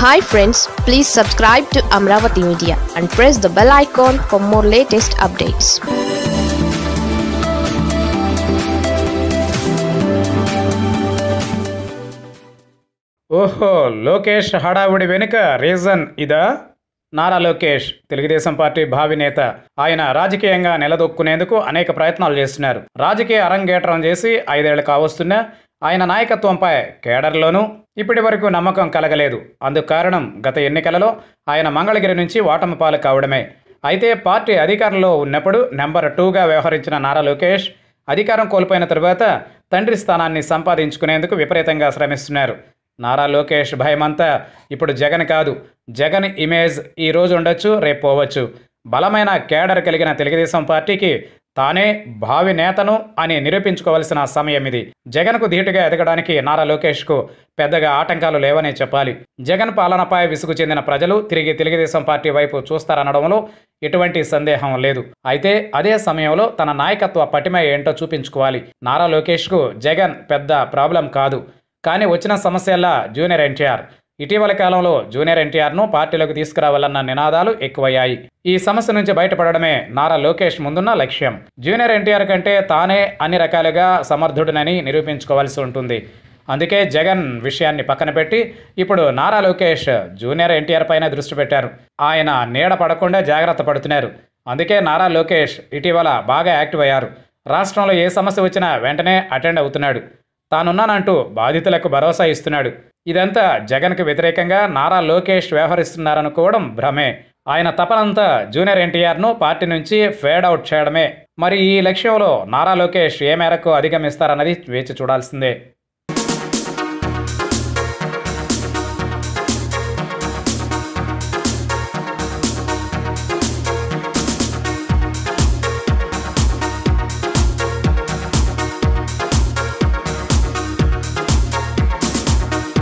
hi friends please subscribe to Amaravati media and press the bell icon for more latest updates ఓహో లోకేష్ హడావుడి వెనుక reason ఇదా Nara Lokesh Telugu Desam party భావి నేత ఆయన రాజకీయంగా నిలదొక్కునేందుకు అనేక ప్రయత్నాలు చేస్తున్నారు రాజకీయ అరంగేట్రం చేసి ఐదేళ్లు కావస్తున్నా ఆయన నాయకత్వంపై కేడర్లోనూ ఇప్పటి వరకు నమ్మకం కలగలేదు అందుకు కారణం గత ఎన్నికలలో ఆయన మంగళగిరి నుంచి ఓటమి పాలు కావడమే అయితే పార్టీ అధికారంలో ఉన్నప్పుడు నెంబర్ టూగా వ్యవహరించిన నారా లోకేష్ అధికారం కోల్పోయిన తరువాత తండ్రి స్థానాన్ని సంపాదించుకునేందుకు విపరీతంగా శ్రమిస్తున్నారు నారా లోకేష్ భయమంతా ఇప్పుడు జగన్ కాదు జగన్ ఇమేజ్ ఈ రోజు ఉండొచ్చు రేపు పోవచ్చు బలమైన కేడర్ కలిగిన తెలుగుదేశం పార్టీకి తానే భావి నేతను అని నిరూపించుకోవాల్సిన సమయం ఇది జగన్కు ధీటుగా ఎదగడానికి నారా లోకేష్కు పెద్దగా ఆటంకాలు లేవనే చెప్పాలి జగన్ పాలనపై విసుగు చెందిన ప్రజలు తిరిగి తెలుగుదేశం పార్టీ వైపు చూస్తారనడంలో ఎటువంటి సందేహం లేదు అయితే అదే సమయంలో తన నాయకత్వ పటిమ ఏంటో చూపించుకోవాలి నారా లోకేష్కు జగన్ పెద్ద ప్రాబ్లం కాదు కానీ వచ్చిన సమస్యల్లా జూనియర్ ఎన్టీఆర్ ఇటీవల కాలంలో జూనియర్ ఎన్టీఆర్ను పార్టీలోకి తీసుకురావాలన్న నినాదాలు ఎక్కువయ్యాయి ఈ సమస్య నుంచి బయటపడడమే నారా లోకేష్ ముందున్న లక్ష్యం జూనియర్ ఎన్టీఆర్ కంటే తానే అన్ని రకాలుగా సమర్థుడనని నిరూపించుకోవాల్సి ఉంటుంది అందుకే జగన్ విషయాన్ని పక్కన పెట్టి ఇప్పుడు నారా లోకేష్ జూనియర్ ఎన్టీఆర్ పైన దృష్టి పెట్టారు ఆయన నీడ పడకుండా జాగ్రత్త పడుతున్నారు అందుకే నారా లోకేష్ ఇటీవల బాగా యాక్టివ్ అయ్యారు రాష్ట్రంలో ఏ సమస్య వచ్చినా వెంటనే అటెండ్ అవుతున్నాడు తానున్నానంటూ బాధితులకు భరోసా ఇస్తున్నాడు ఇదంతా జగన్కు వ్యతిరేకంగా నారా లోకేష్ వ్యవహరిస్తున్నారనుకోవడం భ్రమే ఆయన తపనంతా జూనియర్ ఎన్టీఆర్ను పార్టీ నుంచి ఫేడ్ అవుట్ చేయడమే మరి ఈ లక్ష్యంలో నారా లోకేష్ ఏ మేరకు అధిగమిస్తారన్నది వేచి చూడాల్సిందే